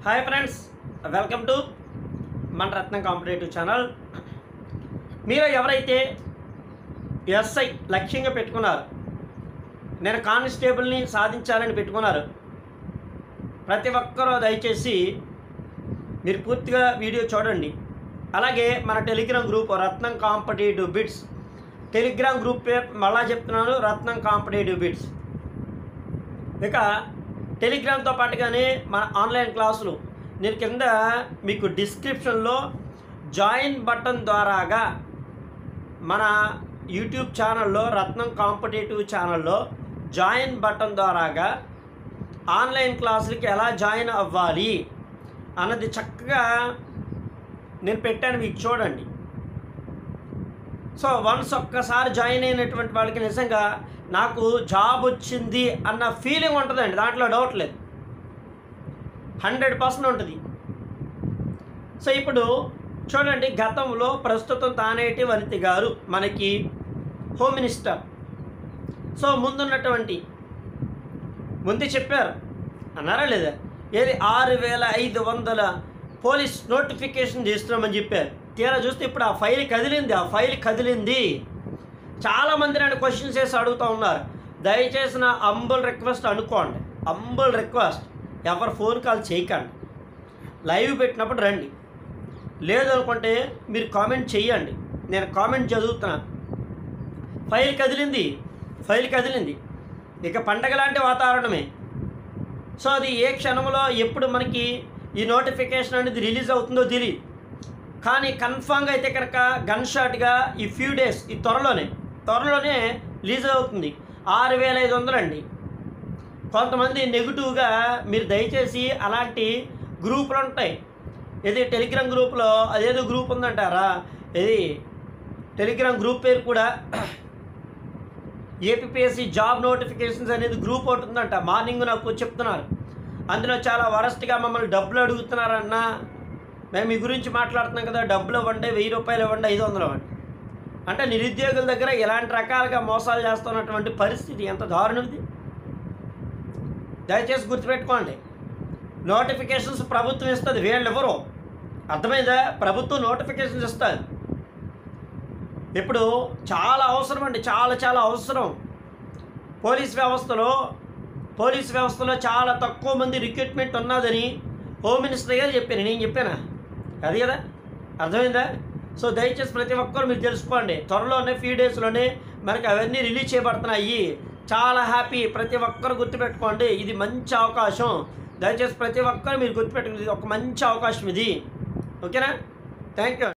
hi friends welcome to మన రత్నం competitive channel మీరు ఎవరైతే ఎస్ఐ లక్ష్యంగా పెట్టుకున్నారు నేను కానిస్టేబుల్ని సాధించాలని పెట్టుకున్నారు ప్రతి ఒక్కరూ దయచేసి మీరు పూర్తిగా వీడియో చూడండి అలాగే మన Telegram group Ratnam competitive bits Telegram group పేరు మళ్ళా చెప్తున్నాను రత్నం కాంపిటేటివ్ బిట్స్ ఇక టెలిగ్రామ్తో పాటుగానే మన ఆన్లైన్ క్లాసులు నేను కింద మీకు డిస్క్రిప్షన్లో జాయిన్ బటన్ ద్వారాగా మన యూట్యూబ్ ఛానల్లో రత్నం కాంపిటేటివ్ ఛానల్లో జాయిన్ బటన్ ద్వారాగా ఆన్లైన్ క్లాసులకి ఎలా జాయిన్ అవ్వాలి అన్నది చక్కగా నేను పెట్టాను మీకు చూడండి సో వన్స్ ఒక్కసారి జాయిన్ అయినటువంటి వాళ్ళకి నిజంగా నాకు జాబ్ వచ్చింది అన్న ఫీలింగ్ ఉంటుందండి దాంట్లో డౌట్ లేదు హండ్రెడ్ పర్సెంట్ ఉంటుంది సో ఇప్పుడు చూడండి గతంలో ప్రస్తుతం తానేటి వనితి గారు మనకి హోమ్ మినిస్టర్ సో ముందున్నటువంటి ముందు చెప్పారు అన్నారా లేదా ఏది ఆరు వేల ఐదు వందల పోలీస్ నోటిఫికేషన్ చేస్తున్నామని చెప్పారు తీరా చూస్తే ఇప్పుడు ఆ ఫైల్ కదిలింది ఆ ఫైల్ కదిలింది చాలామంది నన్ను క్వశ్చన్స్ వేసి అడుగుతూ ఉన్నారు దయచేసి నా అంబుల్ రిక్వెస్ట్ అనుకోండి అంబుల్ రిక్వెస్ట్ ఎవరు ఫోన్ కాల్ చేయకండి లైవ్ పెట్టినప్పుడు రండి లేదనుకుంటే మీరు కామెంట్ చేయండి నేను కామెంట్ చదువుతున్నాను ఫైల్ కదిలింది ఫైల్ కదిలింది ఇక పండగ లాంటి వాతావరణమే సో అది ఏ క్షణంలో ఎప్పుడు మనకి ఈ నోటిఫికేషన్ అనేది రిలీజ్ అవుతుందో తెలియదు కానీ కన్ఫామ్గా అయితే కనుక గన్ షాట్గా ఈ ఫ్యూ డేస్ ఈ త్వరలోనే త్వరలోనే రిలీజ్ అవుతుంది ఆరు వేల ఐదు వందలండి కొంతమంది నెగిటివ్గా మీరు దయచేసి అలాంటి గ్రూపులు ఉంటాయి ఇది టెలిగ్రామ్ గ్రూప్లో అదేదో గ్రూప్ ఉందంటారా ఇది టెలిగ్రామ్ గ్రూప్ పేరు కూడా ఏపీఎస్సి జాబ్ నోటిఫికేషన్స్ అనేది గ్రూప్ ఒకటి ఉందంట మార్నింగ్ నాకు చెప్తున్నారు అందులో చాలా వరస్ట్గా మమ్మల్ని డబ్బులు అడుగుతున్నారన్నా మేము మీ గురించి మాట్లాడుతున్నాం కదా డబ్బులు ఇవ్వండి వెయ్యి రూపాయలు ఇవ్వండి ఐదు వందలు ఇవ్వండి అంటే నిరుద్యోగుల దగ్గర ఇలాంటి రకాలుగా మోసాలు చేస్తున్నటువంటి పరిస్థితి ఎంత దారుణం ఇది దయచేసి గుర్తుపెట్టుకోండి నోటిఫికేషన్స్ ప్రభుత్వం ఇస్తుంది వీళ్ళు ఎవరు అర్థమైందా ప్రభుత్వం నోటిఫికేషన్స్ ఇస్తుంది ఇప్పుడు చాలా అవసరం అండి చాలా చాలా అవసరం పోలీస్ వ్యవస్థలో పోలీస్ వ్యవస్థలో చాలా తక్కువ మంది రిక్రూట్మెంట్ ఉన్నదని హోమ్ మినిస్టర్ గారు చెప్పాను నేను చెప్పానా అది కదా అర్థమైందా సో దయచేసి ప్రతి ఒక్కరు మీరు తెలుసుకోండి త్వరలోనే ఫ్యూ డేస్లోనే మనకి అవన్నీ రిలీజ్ చేయబడుతున్నాయి చాలా హ్యాపీ ప్రతి ఒక్కరు గుర్తుపెట్టుకోండి ఇది మంచి అవకాశం దయచేసి ప్రతి ఒక్కరు మీరు గుర్తుపెట్టుకోండి ఇది ఒక మంచి అవకాశం ఇది ఓకేనా థ్యాంక్ యూ